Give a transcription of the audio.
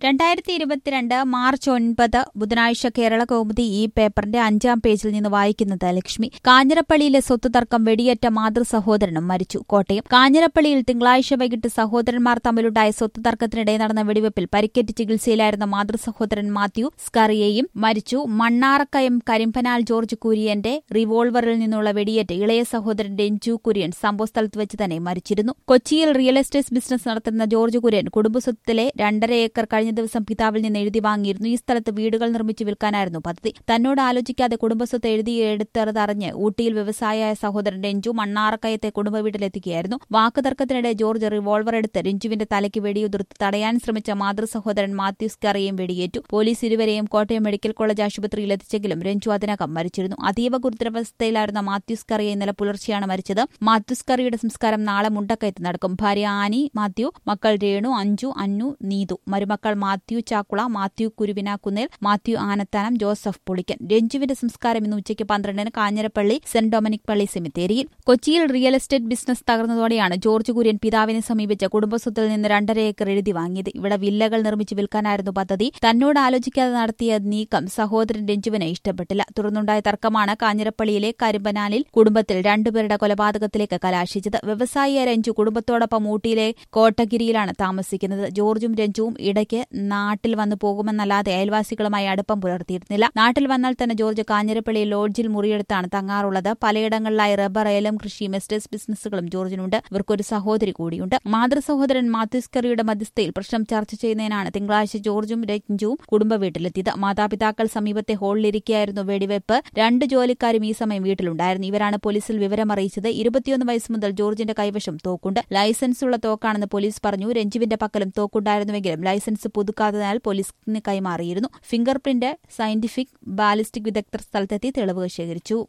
രണ്ടായിരത്തി ഇരുപത്തിരണ്ട് മാർച്ച് ഒൻപത് ബുധനാഴ്ച കേരള കൗമുദി ഈ പേപ്പറിന്റെ അഞ്ചാം പേജിൽ നിന്ന് വായിക്കുന്നത് ലക്ഷ്മി കാഞ്ഞിരപ്പള്ളിയിലെ സ്വത്ത് തർക്കം വെടിയേറ്റ മാതൃ സഹോദരനും മരിച്ചു കോട്ടയം കാഞ്ഞിരപ്പള്ളിയിൽ തിങ്കളാഴ്ച വൈകിട്ട് സഹോദരന്മാർ തമ്മിലുണ്ടായ സ്വത്ത് തർക്കത്തിനിടെ നടന്ന വെടിവെപ്പിൽ പരിക്കേറ്റ് ചികിത്സയിലായിരുന്ന മാതൃ സഹോദരൻ മാത്യു സ്കറിയയും മരിച്ചു മണ്ണാറക്കയം കരിമ്പനാൽ ജോർജ് കുര്യന്റെ റിവോൾവറിൽ നിന്നുള്ള വെടിയേറ്റ് ഇളയ സഹോദരൻ രഞ്ജു കുര്യൻ സംഭവസ്ഥലത്ത് വെച്ച് തന്നെ മരിച്ചിരുന്നു കൊച്ചിയിൽ റിയൽ എസ്റ്റേറ്റ് ബിസിനസ് നടത്തുന്ന ജോർജ് കുര്യൻ കുടുംബസ്വത്തിലെ രണ്ടര ഏക്കർ കഴിഞ്ഞ ദിവസം പിതാവിൽ നിന്ന് എഴുതി വാങ്ങിയിരുന്നു ഈ സ്ഥലത്ത് വീടുകൾ നിർമ്മിച്ച് വിൽക്കാനായിരുന്നു പദ്ധതി തന്നോട് ആലോചിക്കാതെ കുടുംബസ്വത്ത് എഴുതിയെടുത്തറിഞ്ഞ് ഊട്ടിയിൽ വ്യവസായിയായ സഹോദരൻ രഞ്ജു മണ്ണാറക്കയത്തെ കുടുംബ വീട്ടിലെത്തിക്കുകയായിരുന്നു വാക്കുതർക്കത്തിനിടെ ജോർജ് റിവോൾവർ എടുത്ത് രഞ്ജുവിന്റെ തലയ്ക്ക് വെടിയുതിർത്ത് തടയാൻ ശ്രമിച്ച മാതൃ സഹോദരൻ മാത്യൂസ് കറിയും വെടിയേറ്റു പോലീസ് ഇരുവരെയും കോട്ടയം മെഡിക്കൽ കോളേജ് ആശുപത്രിയിൽ എത്തിച്ചെങ്കിലും രഞ്ജു അതിനകം മരിച്ചിരുന്നു അതീവ ഗുരുതരാവസ്ഥയിലായിരുന്ന മാത്യൂസ് കറിയെ ഇന്നലെ പുലർച്ചെയാണ് മരിച്ചത് മാത്യൂസ് കറിയുടെ സംസ്കാരം നാളെ മുണ്ടക്കയത്ത് നടക്കും ഭാര്യ ആനി മാത്യു മക്കൾ രേണു അഞ്ജു അന്നു നീതു മരുമക്കൾ Mathew Chakkula Mathew Kuruvinakkunnel Mathew Anathanam Joseph Pulickan രഞ്ജുവിന്റെ സംസ്കാരം ഇന്ന് ഉച്ചയ്ക്ക് പന്ത്രണ്ടിന് കാഞ്ഞിരപ്പള്ളി സെന്റ് ഡൊമിനിക് പള്ളി സെമിത്തേരിയിൽ കൊച്ചിയിൽ റിയൽ എസ്റ്റേറ്റ് ബിസിനസ് തകർന്നതോടെയാണ് ജോർജ് കുര്യൻ പിതാവിനെ സമീപിച്ച കുടുംബസ്വത്തിൽ നിന്ന് രണ്ടര ഏക്കർ എഴുതി വാങ്ങിയത് ഇവിടെ വില്ലകൾ നിർമ്മിച്ച് വിൽക്കാനായിരുന്നു പദ്ധതി തന്നോട് ആലോചിക്കാതെ നടത്തിയ നീക്കം സഹോദരൻ രഞ്ജുവിന് ഇഷ്ടപ്പെട്ടില്ല തുടർന്നുണ്ടായ തർക്കമാണ് കാഞ്ഞിരപ്പള്ളിയിലെ കരിമ്പനാലിൽ കുടുംബത്തിൽ രണ്ടുപേരുടെ കൊലപാതകത്തിലേക്ക് കലാശിച്ചത് വ്യവസായിയ രഞ്ജു കുടുംബത്തോടൊപ്പം ഊട്ടിയിലെ കോട്ടഗിരിയിലാണ് താമസിക്കുന്നത് ജോർജും രഞ്ജുവും ഇടയ്ക്ക് നാട്ടിൽ വന്നു പോകുമെന്നല്ലാതെ അയൽവാസികളുമായി അടുപ്പം പുലർത്തിയിരുന്നില്ല നാട്ടിൽ വന്നാൽ തന്നെ ജോർജ് കാഞ്ഞിരപ്പള്ളി ലോഡ്ജിൽ മുറിയെടുത്താണ് തങ്ങാറുള്ളത് പലയിടങ്ങളിലായി റബ്ബർ ഏലം കൃഷി മെസ്റ്റേഴ്സ് ബിസിനസ്സുകളും ജോർജിനുണ്ട് ഇവർക്കൊരു സഹോദരി കൂടിയുണ്ട് മാതൃ സഹോദരൻ മാത്യുസ്കറിയുടെ മധ്യസ്ഥയിൽ പ്രശ്നം ചർച്ച ചെയ്യുന്നതിനാണ് തിങ്കളാഴ്ച ജോർജും രഞ്ജുവും കുടുംബ വീട്ടിലെത്തിയത് മാതാപിതാക്കൾ സമീപത്തെ ഹാളിലിരിക്കുകയായിരുന്നു വെടിവെപ്പ് രണ്ട് ജോലിക്കാരും ഈ സമയം വീട്ടിലുണ്ടായിരുന്നു ഇവരാണ് പോലീസിൽ വിവരമറിയിച്ചത് ഇരുപത്തിയൊന്ന് വയസ്സ് മുതൽ ജോർജിന്റെ കൈവശം തോക്കുണ്ട് ലൈസൻസുള്ള തോക്കാണെന്ന് പോലീസ് പറഞ്ഞു രഞ്ജുവിന്റെ പക്കലും തോക്കുണ്ടായിരുന്നുവെങ്കിലും ലൈസൻസ് പുതുക്കാത്തതിനാൽ പോലീസിന് കൈമാറിയിരുന്നു ഫിംഗർ പ്രിന്റ് സയന്റിഫിക് ബാലിസ്റ്റിക് വിദഗ്ധർ സ്ഥലത്തെത്തി തെളിവുകൾ ശേഖരിച്ചു